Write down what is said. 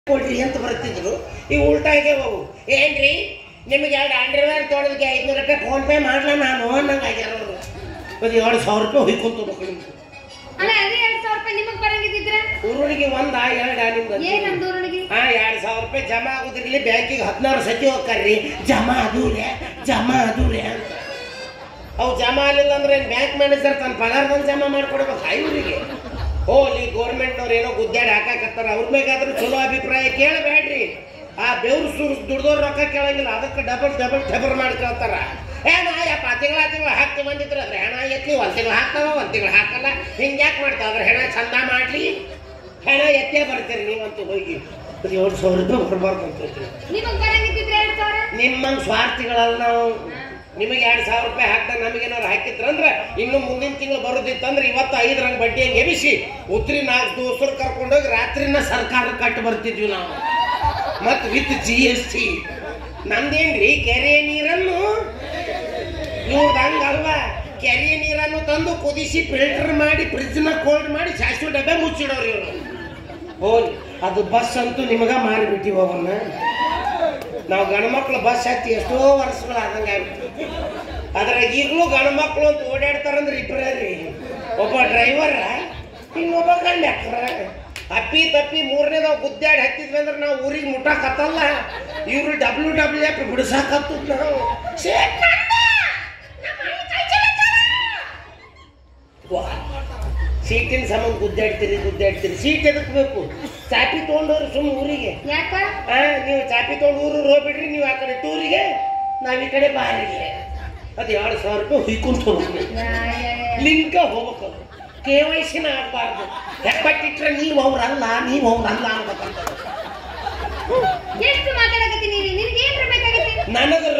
ಕೊಡ್ರಿ ಅಂತ ಬರ್ತಿದ್ರು ಈ ಉಲ್ಟಾಗೆ ಹೋಗು ಏನ್ರಿ ನಿಮಗೆ ಎರಡು ಅಂಡರ್ವೇರ್ ತೊಗೊಳೋದಕ್ಕೆ ಐದ್ನೂರು ರೂಪಾಯಿ ಫೋನ್ ಪೇ ಮಾಡ್ಲಾ ನಾನು ಅನ್ನಂಗೆ ಆಗ್ಯಾರ ಅವರು ಒಂದು ಎರಡು ಸಾವಿರ ರೂಪಾಯಿ ಹೊಯ್ಕೊಂತ ಮಕ್ಕಳು ಅಲ್ಲ ಅದೇ ಎರಡ್ ಸಾವಿರ ರೂಪಾಯಿ ನಿಮಗ್ ಬರಂಗಿದ್ರೆ ಊರಿಗೆ ಒಂದ ಎರಡ ನಿಮ್ದು ಏನ್ ನಮ್ದು ಊರೊಳಗೆ ಹಾ ಎರಡು ಸಾವಿರ ರೂಪಾಯಿ ಜಮಾ ಆಗುದಿರ್ಲಿ ಬ್ಯಾಂಕಿಗೆ ಹದಿನಾರು ಸತಿ ಹೋಗ್ತಾರ್ರಿ ಜಮಾ ಅದೂರೆ ಜಮಾ ಅದೂರೆ ಅಂತ ಅವು ಜಮಾ ಆಗಲಿಲ್ಲ ಅಂದ್ರೆ ಬ್ಯಾಂಕ್ ಮ್ಯಾನೇಜರ್ ತನ್ನ ಪಗಾರದಂಗೆ ಜಮಾ ಮಾಡ್ಕೊಡ್ಬೇಕು ಇವರಿಗೆ ಹೋಲಿ ಗೌರ್ಮೆಂಟ್ನವ್ರು ಏನೋ ಗುದ್ದಾಡಿ ಹಾಕಾಕತ್ತಾರ ಅವ್ರ ಮ್ಯಾಗಾದ್ರೂ ಚಲೋ ಅಭಿಪ್ರಾಯ ಕೇಳಬೇಡ್ರಿ ಆ ಬೆವ್ರು ಸುರ್ಸ್ ದುಡ್ದವ್ರು ರೊಕ್ಕ ಕೇಳಂಗಿಲ್ಲ ಅದಕ್ಕೆ ಡಬಲ್ ಡಬಲ್ ಡಬಲ್ ಮಾಡಿ ಕೇಳ್ತಾರ ಏನ ಯಪ್ಪ ತಿಂಗಳ ತಿಂಗಳ ಹಾಕ್ತಿ ಬಂದಿದ್ರ ಅದ್ರ ಹೆಣ ಎತ್ತಿ ಒಂದ್ ತಿಂಗಳು ಹಾಕ್ತಾವ ಒಂದ್ ತಿಂಗಳು ಹಾಕಲ್ಲ ಹಿಂಗ್ಯಾಕ್ ಮಾಡ್ತಾವ ಅದ್ರ ಹೆಣ ಚಂದ ಮಾಡ್ಲಿ ಹೆಣ ಎತ್ತೇ ಬರ್ತೀರಿ ನೀವಂತೂ ಹೋಗಿ ಅದು ಏಳು ಸಾವಿರ ರೂಪಾಯಿ ಬರ್ಬಾರ್ದು ಅಂತ ಹೇಳ್ತೀರಿ ನಿಮಗ್ ಬರಂಗಿದ್ರೆ ಎರಡ್ ಸಾವಿರ ನಿಮ್ಮಂಗ್ ಸ್ವಾರ್ಥಿಗಳಲ್ಲ ನಾವು ನಿಮಗೆ ಎರಡು ಸಾವಿರ ರೂಪಾಯಿ ಹಾಕ್ದಾಗ ನಮಗೇನಾರು ಹಾಕಿದ್ರಂದ್ರೆ ಇನ್ನು ಮುಂದಿನ ತಿಂಗಳು ಬರೋದಿತ್ತಂದ್ರೆ ಇವತ್ತು ಐದರಂಗ್ ಬಡ್ಡಿ ಹಂಗೆ ಎಬಿಸಿ ಉತ್ರಿ ನಾಲ್ಕು ದೋಸ್ತರು ಕರ್ಕೊಂಡೋಗಿ ರಾತ್ರಿನ ಸರ್ಕಾರ ಕಟ್ಟು ಬರ್ತಿದ್ವಿ ನಾವು ಮತ್ತು ವಿತ್ ಜಿ ಎಸ್ ಟಿ ನಮ್ದೇನ್ರಿ ಕೆರೆ ನೀರನ್ನು ಇವ್ರದ್ದು ಹಂಗಲ್ವ ಕೆರೆ ನೀರನ್ನು ತಂದು ಕುದಿಸಿ ಫಿಲ್ಟರ್ ಮಾಡಿ ಫ್ರಿಜ್ನ ಕೋಲ್ಡ್ ಮಾಡಿ ಶಾಶ್ವತ ಡಬ್ಬೆ ಮುಚ್ಚಿಡೋರು ಇವರು ಹೋಗಿ ಅದು ಬಸ್ ಅಂತೂ ನಿಮಗ ಮಾರಿಬಿಟ್ಟಿವ ಅವನ್ನ ನಾವು ಗಂಡ್ಮಕ್ಳು ಬಸ್ ಹತ್ತಿ ಎಷ್ಟೋ ವರ್ಷಗಳು ಆದಂಗೆ ಆಗ್ಬಿಟ್ಟು ಅದ್ರಾಗ ಈಗಲೂ ಗಂಡ್ಮಕ್ಳು ಅಂತ ಓಡಾಡ್ತಾರಂದ್ರೆ ಇಬ್ಬರೇ ರೀ ಒಬ್ಬ ಡ್ರೈವರ ಇನ್ನೊಬ್ಬ ಕಂಡಕ್ಟರ್ ಅಪ್ಪಿ ತಪ್ಪಿ ಮೂರನೇದವ್ ಗುದ್ದಾಡಿ ಹತ್ತಿದ್ವಿ ಅಂದ್ರೆ ನಾವು ಊರಿಗೆ ಮುಟ್ಟಕತ್ತಲ್ಲ ಇವ್ರು ಡಬ್ಲ್ಯೂ ಡಬ್ಲ್ಯೂ ಎಫ್ ಬಿಡಿಸಾಕತ್ತು ನಾವು ಶೇಕ್ ಮಾಡ್ದ. ನಮ್ಮ ಅಣ್ಣ ಕೈ ಚಲತ್ತಾನ. ವಾ. ಸೀಟಿನ ಸಂಬಂಧ ಗುದ್ದಾಡ್ತೀರಿ ಗುದ್ದಾಡ್ತೀರಿ ಸೀಟ್ ಎದಕ್ ಬೇಕು ಚಾಪಿ ತೊಗೊಂಡವ್ರು ಸುಮ್ಮ ಊರಿಗೆ ಯಾಕ ಆ, ನೀವು ಚಾಪಿ ತೊಗೊಂಡು ಊರು ಹೋಗ್ಬಿಡ್ರಿ ನೀವು ಆ ಕಡೆ ಟೂರಿಗೆ ನಾವ್ ಈ ಕಡೆ ಬಾರಿಗೆ ಅದು ಎರಡು ಸಾವಿರ ರೂಪಾಯಿ ಹುಯ್ಕೊಂತ ಹೋಗ್ಬೇಕು ಯಾ, ಯಾ, ಯಾ. ಲಿಂಕ ಹೋಗ್ಬೇಕು ಕೆ ವೈ ಸಿನ ಆಗ್ಬಾರ್ದು ಹೆಪ್ಪಟ್ಟಿಟ್ರೆ ನೀವು ಅವ್ರಲ್ಲ ನೀವು ಅವ್ರಲ್ಲ ಅನ್ಬೇಕಂತ ಎಷ್ಟು ಮಾತಾಡಕತ್ತೀನಿ ನಿನಗೆ ಏನ್ ಬೇಕಾಗತ್ತೆ ನನಗೆ